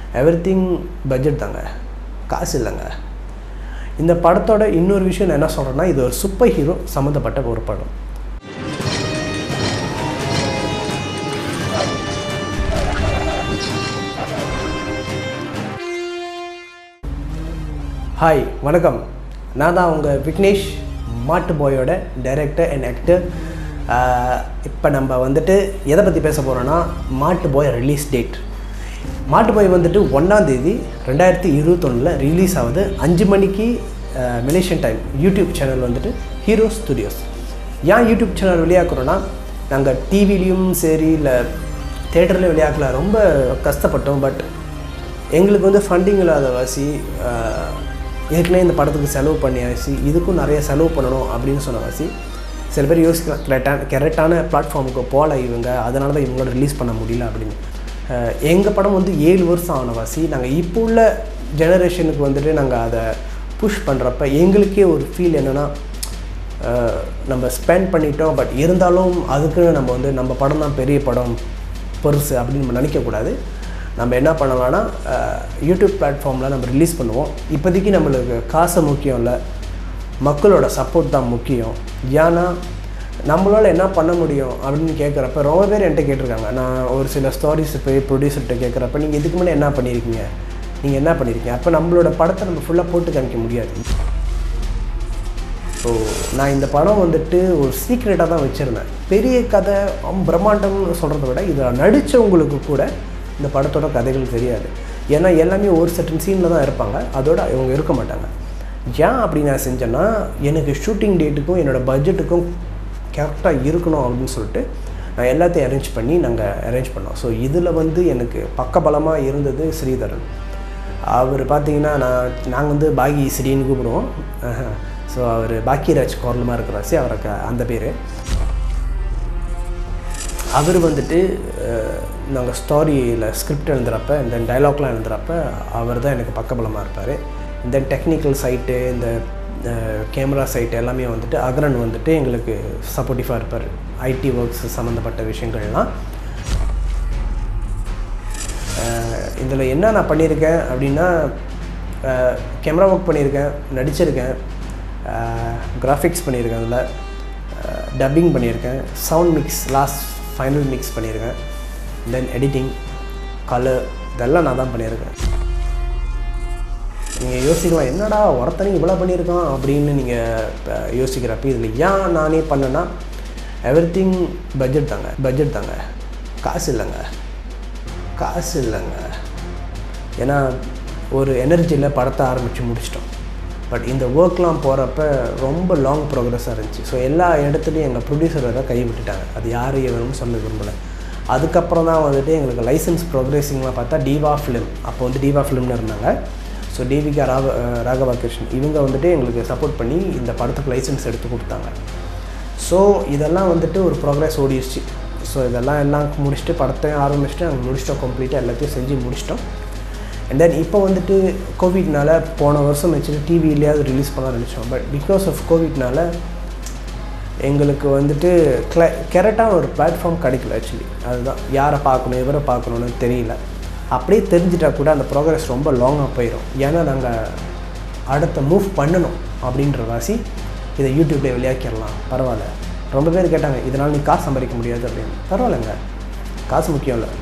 every everything budget தாங்க காசு இல்லைங்க இந்த படத்தோட இன்னொரு விஷயம் நான் என்ன சொல்கிறேன்னா இது ஒரு சூப்பர் ஹீரோ சம்மந்தப்பட்ட ஒரு படம் ஹாய் வணக்கம் நான் தான் உங்கள் விக்னேஷ் மாட்டு பாயோட டைரக்டர் அண்ட் ஆக்டர் இப்போ நம்ம வந்துட்டு எதை பற்றி பேச போகிறோன்னா மாட்டு பாய் ரிலீஸ் டேட் மாட்டு பாய் வந்துட்டு ஒன்றாந்தேதி ரெண்டாயிரத்தி இருபத்தொன்னில் ரிலீஸ் ஆகுது அஞ்சு மணிக்கு மலேசியன் டைம் யூடியூப் சேனல் வந்துட்டு ஹீரோ ஸ்டுடியோஸ் ஏன் யூடியூப் சேனல் வெளியாக்குறோன்னா நாங்கள் டிவிலையும் சரி இல்லை தேட்டர்லேயும் வெளியாக்கல ரொம்ப கஷ்டப்பட்டோம் பட் எங்களுக்கு வந்து ஃபண்டிங் இல்லாத வாசி ஆஹ், ஏற்கனவே இந்த படத்துக்கு செலவு பண்ணியாச்சு இதுக்கும் நிறைய செலவு பண்ணணும் அப்படின்னு சொன்ன வாசி சில பேர் யோசிக்கலாம் கரெக்டான கரெக்டான பிளாட்ஃபார்முக்கு போகல இவங்க அதனால தான் இவங்களோட ரிலீஸ் பண்ண முடியல அப்படின்னு எங்கள் படம் வந்து ஏழு வருஷம் ஆன வாசி நாங்கள் இப்போ உள்ள ஜெனரேஷனுக்கு வந்துட்டு நாங்கள் அதை புஷ் பண்ணுறப்ப எங்களுக்கே ஒரு ஃபீல் என்னென்னா அஹ் நம்ம ஸ்பெண்ட் பண்ணிட்டோம் பட் இருந்தாலும் அதுக்குன்னு நம்ம வந்து நம்ம படம் தான் பெரிய படம் பெருசு அப்படின்னு நம்ம நினைக்கக்கூடாது நம்ம என்ன பண்ணலாம்னா அஹ், யூடியூப் பிளாட்ஃபார்மில் நம்ம ரிலீஸ் பண்ணுவோம் இப்போதைக்கு நம்மளுக்கு காசு முக்கியம் இல்லை மக்களோட சப்போர்ட் தான் முக்கியம் ஏன்னா நம்மளால் என்ன பண்ண முடியும் அப்படின்னு கேட்குறப்ப ரொம்ப பேர் என்கிட்ட கேட்டிருக்காங்க நான் ஒரு சில ஸ்டோரிஸ் போய் ப்ரொடியூசர்கிட்ட கேட்குறப்ப நீங்கள் இதுக்கு முன்னாடி என்ன பண்ணியிருக்கீங்க நீங்கள் என்ன பண்ணியிருக்கீங்க அப்போ நம்மளோட படத்தை நம்ம ஃபுல்லாக போட்டு காமிக்க முடியாது ஸோ நான் இந்த படம் வந்துட்டு ஒரு சீக்ரெட்டாக தான் வச்சுருந்தேன் பெரிய கதை ரொம்ப பிரம்மாண்டம்னு சொல்கிறத விட இதில் நடித்தவங்களுக்கு கூட இந்த படத்தோட கதைகள் தெரியாது ஏன்னா எல்லாமே ஒரு சட்டன் சீனில் தான் இருப்பாங்க அதோட இவங்க இருக்க மாட்டாங்க ஏன் அப்படி நான் செஞ்சேன்னா எனக்கு ஷூட்டிங் டேட்டுக்கும் என்னோடய பட்ஜெட்டுக்கும் கரெக்டாக இருக்கணும் அப்படின்னு சொல்லிட்டு நான் எல்லாத்தையும் அரேஞ்ச் பண்ணி நாங்கள் அரேஞ்ச் பண்ணோம் ஸோ இதில் வந்து எனக்கு பக்கபலமாக இருந்தது ஸ்ரீதரன் அவர் பார்த்தீங்கன்னா நான் நாங்கள் வந்து பாகி ஸ்ரீன்னு கூப்பிடுவோம் ஸோ அவர் பாக்கியராஜ் கோரலமாக இருக்கிறாச்சு அவருக்கு அந்த பேர் அவர் வந்துட்டு நாங்கள் ஸ்டோரியில் ஸ்கிரிப்ட் எழுதுகிறப்ப இந்த டைலாக்லாம் எழுதுகிறப்ப அவர் தான் எனக்கு பக்கபலமாக இருப்பார் இந்த டெக்னிக்கல் சைட்டு இந்த கேமரா சைட்டு எல்லாமே வந்துட்டு அகரன் வந்துட்டு எங்களுக்கு சப்போர்ட்டிவாக இருப்பார் ஐடி ஒர்க்ஸ் சம்மந்தப்பட்ட விஷயங்கள்லாம் இதில் என்ன நான் பண்ணியிருக்கேன் அப்படின்னா கேமரா ஒர்க் பண்ணியிருக்கேன் நடிச்சிருக்கேன் கிராஃபிக்ஸ் பண்ணியிருக்கேன் அதில் டப்பிங் பண்ணியிருக்கேன் sound mix last final mix பண்ணியிருக்கேன் தென் எடிட்டிங் கலர் இதெல்லாம் நான் தான் பண்ணியிருக்கேன் நீங்கள் யோசிக்கலாம் என்னடா ஒருத்தனை இவ்வளோ பண்ணியிருக்கான் அப்படின்னு நீங்கள் யோசிக்கிறப்ப இதில் ஏன் நானே பண்ணேன்னா எவ்ரி திங் பட்ஜெட் தாங்க பட்ஜெட் தாங்க காசு இல்லைங்க காசு இல்லைங்க ஏன்னா ஒரு எனர்ஜியில் படத்தை ஆரம்பித்து முடிச்சிட்டோம் பட் இந்த ஒர்க்லாம் போகிறப்ப ரொம்ப லாங் ப்ரோக்ரஸாக இருந்துச்சு ஸோ எல்லா இடத்துலையும் எங்கள் ப்ரொடியூசர் வேறு கை விட்டுட்டாங்க அது யார் எவரும் சொல்ல விரும்பலை அதுக்கப்புறம் தான் வந்துட்டு எங்களுக்கு லைசன்ஸ் ப்ரோக்ரஸிங்லாம் பார்த்தா டிவா ஃபிலிம் அப்போ வந்து டிவா ஃபிலிம்னு இருந்தாங்க ஸோ டிவிகா ராக ராகவா கிருஷ்ணன் இவங்க வந்துட்டு எங்களுக்கு சப்போர்ட் பண்ணி இந்த படத்துக்கு லைசன்ஸ் எடுத்து கொடுத்தாங்க ஸோ இதெல்லாம் வந்துட்டு ஒரு ப்ரோக்ரஸ் ஓடிடுச்சு ஸோ இதெல்லாம் எல்லாம் முடிச்சுட்டு படத்தையும் ஆரம்பிச்சுட்டு நாங்கள் முடிச்சிட்டோம் கம்ப்ளீட்டாக எல்லாத்தையும் செஞ்சு முடிச்சிட்டோம் அண்ட் தென் இப்போ வந்துட்டு கோவிட்னால போன வருஷம் வச்சுட்டு டிவிலேயாவது ரிலீஸ் பண்ண நினச்சோம் பட் பிகாஸ் ஆஃப் கோவிட்னால எங்களுக்கு வந்துட்டு கிள கரெக்டான ஒரு பிளாட்ஃபார்ம் கிடைக்கல ஆக்சுவலி அதுதான் யாரை பார்க்கணும் எவரை பார்க்கணுன்னு தெரியல அப்படியே தெரிஞ்சிட்டா கூட அந்த ப்ரோக்ரஸ் ரொம்ப லாங்காக போயிடும் ஏன்னா நாங்கள் அடுத்த மூவ் பண்ணணும் அப்படின்ற வாசி இதை யூடியூப்லேயே வெளியாக்கிடலாம் பரவாயில்ல ரொம்ப பேர் கேட்டாங்க இதனால் நீ காசு சம்பாதிக்க முடியாது அப்படின்னு பரவாயில்லைங்க காசு முக்கியம் இல்லை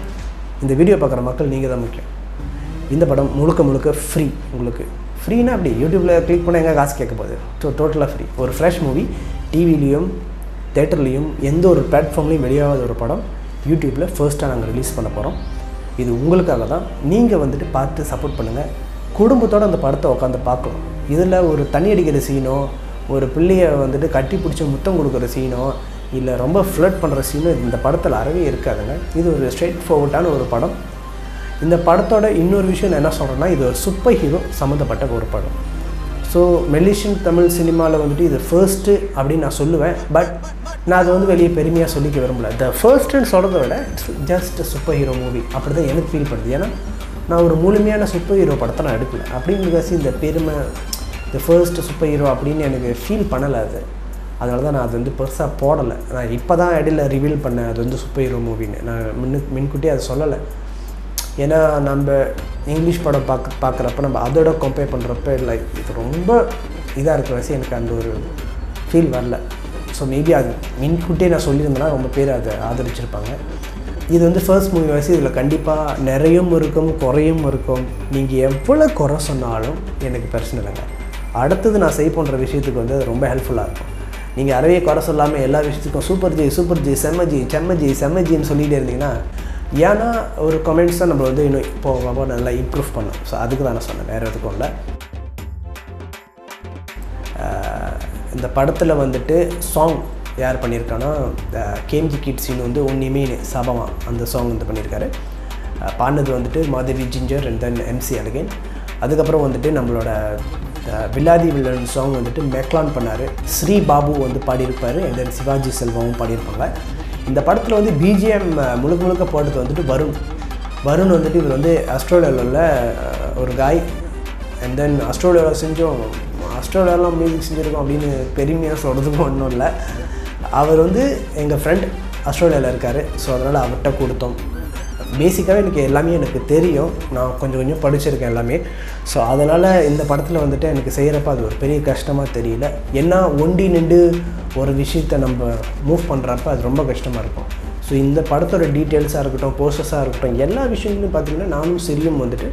இந்த வீடியோ பார்க்குற மக்கள் நீங்கள் தான் முக்கியம் இந்த படம் முழுக்க முழுக்க ஃப்ரீ உங்களுக்கு ஃப்ரீனா அப்படி யூடியூப்பில் கிளிக் பண்ண எங்கே காசு கேட்க போகுது ஸோ டோட்டலாக ஃப்ரீ ஒரு ஃப்ரெஷ் மூவி டிவிலையும் தேட்டர்லேயும் எந்த ஒரு பிளாட்ஃபார்ம்லேயும் வெளியாகாத ஒரு படம் யூடியூப்பில் ஃபர்ஸ்ட்டாக நாங்கள் ரிலீஸ் பண்ண போகிறோம் இது உங்களுக்காக தான் நீங்கள் வந்துட்டு பார்த்து சப்போர்ட் பண்ணுங்கள் குடும்பத்தோடு அந்த படத்தை உட்காந்து பார்க்கணும் இதில் ஒரு தண்ணி அடிக்கிற சீனோ ஒரு பிள்ளைய வந்துட்டு கட்டி பிடிச்சி முத்தம் கொடுக்குற சீனோ இல்லை ரொம்ப ஃப்ளட் பண்ணுற சீனோ இந்த படத்தில் அறவே இருக்காதுங்க இது ஒரு ஸ்ட்ரெயிட் ஃபார்வர்டான ஒரு படம் இந்த படத்தோட இன்னொரு விஷயம் நான் என்ன சொல்கிறேன்னா இது ஒரு சூப்பர் ஹீரோ சம்மந்தப்பட்ட ஒரு படம் ஸோ மெலிஷியன் தமிழ் சினிமாவில் வந்துட்டு இது ஃபர்ஸ்ட்டு அப்படின்னு நான் சொல்லுவேன் பட் நான் அதை வந்து வெளியே பெருமையாக சொல்லிக்க விரும்பல த ஃபர்ஸ்ட்டுன்னு சொல்கிறத விட it's just super hero movie அப்படி தான் எனக்கு ஃபீல் பண்ணுது ஏன்னா நான் ஒரு முழுமையான சூப்பர் ஹீரோ படத்தை நான் எடுக்கல அப்படின்னு இந்த பெருமை த ஃபர்ஸ்ட் சூப்பர் ஹீரோ அப்படின்னு எனக்கு ஃபீல் பண்ணலை அது அதனால தான் நான் அது வந்து பெருசாக போடலை நான் இப்போ தான் இடையில ரிவீல் பண்ணேன் அது வந்து சூப்பர் ஹீரோ மூவின்னு நான் முன்னு முன்கூட்டியே அதை சொல்லலை ஏன்னா நம்ம இங்கிலீஷ் படம் பார்க்க பார்க்குறப்ப நம்ம அதோட கம்பேர் பண்ணுறப்ப லைக் இது ரொம்ப இதாக இருக்கிற வயசு எனக்கு அந்த ஒரு ஃபீல் வரல ஸோ மேபி அது முன்கூட்டியே நான் சொல்லியிருந்தேன்னா ரொம்ப பேர் அதை ஆதரிச்சிருப்பாங்க இது வந்து ஃபர்ஸ்ட் மூவி வயசு இதில் கண்டிப்பாக நிறையும் இருக்கும் குறையும் இருக்கும் நீங்கள் எவ்வளோ குறை சொன்னாலும் எனக்கு பிரச்சனை இல்லைங்க அடுத்தது நான் செய் பண்ணுற விஷயத்துக்கு வந்து அது ரொம்ப ஹெல்ப்ஃபுல்லாக இருக்கும் நீங்கள் அறவே குறை சொல்லாமல் எல்லா விஷயத்துக்கும் சூப்பர் ஜி சூப்பர் ஜி செம்ம ஜி செம்ம ஜி செம்ம ஜின்னு சொல்லிகிட்டே இருந்தீங்கன்னா ஏன்னா ஒரு கமெண்ட்ஸ் தான் நம்ம வந்து இன்னும் இப்போ போக நல்லா இம்ப்ரூவ் பண்ணும் ஸோ அதுக்கு தான் நான் சொன்னேன் வேறு எதுக்கும் இல்லை ஆஹ் இந்த படத்தில் வந்துட்டு சாங் யார் பண்ணியிருக்கான்னா கேம்ஜி கிட்ஸின்னு வந்து உன்னிமீன் சபமா அந்த சாங் வந்து பண்ணியிருக்காரு ஆஹ் பாடினது வந்துட்டு Madhavi ginger and then MC Azhagan அதுக்கப்புறம் வந்துட்டு நம்மளோட ஆஹ் வில்லாதி வில்லன் சாங் வந்துட்டு மேக்லான் பண்ணார் ஸ்ரீ பாபு வந்து பாடியிருப்பார் அண்ட் தென் சிவாஜி செல்வமும் பாடியிருப்பாங்க இந்த படத்தில் வந்து பிஜிஎம் முழுக்க முழுக்க போட்டது வந்துட்டு வருண் வருண் வந்துட்டு இவர் வந்து ஆஸ்திரேலியாவில் உள்ள ஆஹ் ஒரு காய் அண்ட் தென் ஆஸ்திரேலியாவில் செஞ்சோம் ஆஸ்திரேலியாலாம் மியூசிக் செஞ்சுருக்கோம் அப்படின்னு பெருமையாக சொல்கிறதுக்கும் ஒன்றும் இல்லை அவர் வந்து எங்கள் ஃப்ரெண்ட் ஆஸ்திரேலியாவில் இருக்கார் ஸோ அதனால் அவர்கிட்ட கொடுத்தோம் பேசிக்காகவே எனக்கு எல்லாமே எனக்கு தெரியும் நான் கொஞ்சம் கொஞ்சம் படிச்சிருக்கேன் எல்லாமே ஸோ அதனால் இந்த படத்தில் வந்துட்டு எனக்கு செய்கிறப்ப அது ஒரு பெரிய கஷ்டமாக தெரியல ஏன்னா ஒண்டி நின்று ஒரு விஷயத்தை நம்ம மூவ் பண்ணுறப்ப அது ரொம்ப கஷ்டமாக இருக்கும் ஸோ இந்த படத்தோட டீட்டெயில்ஸாக இருக்கட்டும் போஸ்டர்ஸாக இருக்கட்டும் எல்லா விஷயங்களையும் பார்த்திங்கன்னா நானும் சிரியும் வந்துட்டு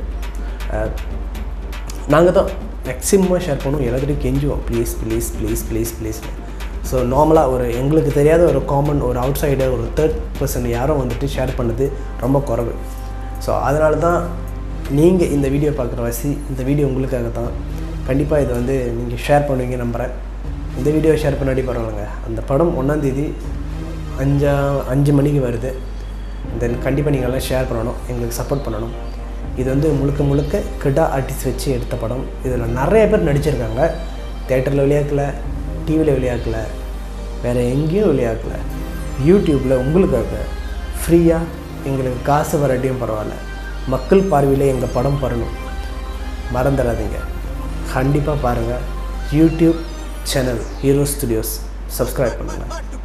நாங்கள் தான் மேக்ஸிமமாக ஷேர் பண்ணுவோம் எல்லாத்துட்டையும் கெஞ்சுவோம் please please please please please so நார்மலாக ஒரு எங்களுக்கு தெரியாத ஒரு காமன் ஒரு அவுட் சைடர் ஒரு தேர்ட் பர்சன் யாரும் வந்துட்டு ஷேர் பண்ணது ரொம்ப குறைவு ஸோ அதனால தான் நீங்கள் இந்த வீடியோ பார்க்குற வாசி இந்த வீடியோ உங்களுக்காக தான் கண்டிப்பாக இதை வந்து நீங்கள் ஷேர் பண்ணுவீங்க நம்புகிறேன் இந்த வீடியோ ஷேர் பண்ணாடி பரவாயில்லைங்க அந்த படம் ஒன்றாந்தேதி அஞ்சா அஞ்சு மணிக்கு வருது தென் கண்டிப்பாக நீங்கள் எல்லாம் ஷேர் பண்ணணும் எங்களுக்கு சப்போர்ட் பண்ணணும் இது வந்து முழுக்க முழுக்க கிடா ஆர்டிஸ்ட் வச்சு எடுத்த படம் இதில் நிறைய பேர் நடிச்சிருக்காங்க தேட்டரில் விளையாக்கல டிவியில் விளையாக்கல வேறு எங்கேயும் விளையாக்கல யூடியூப்பில் உங்களுக்காக ஃப்ரீயாக எங்களுக்கு காசு வராட்டியும் பரவாயில்ல மக்கள் பார்வையில் எங்கள் படம் வரணும் மறந்துடாதீங்க கண்டிப்பாக பாருங்கள் YouTube channel Hero Studios subscribe பண்ணுங்கள்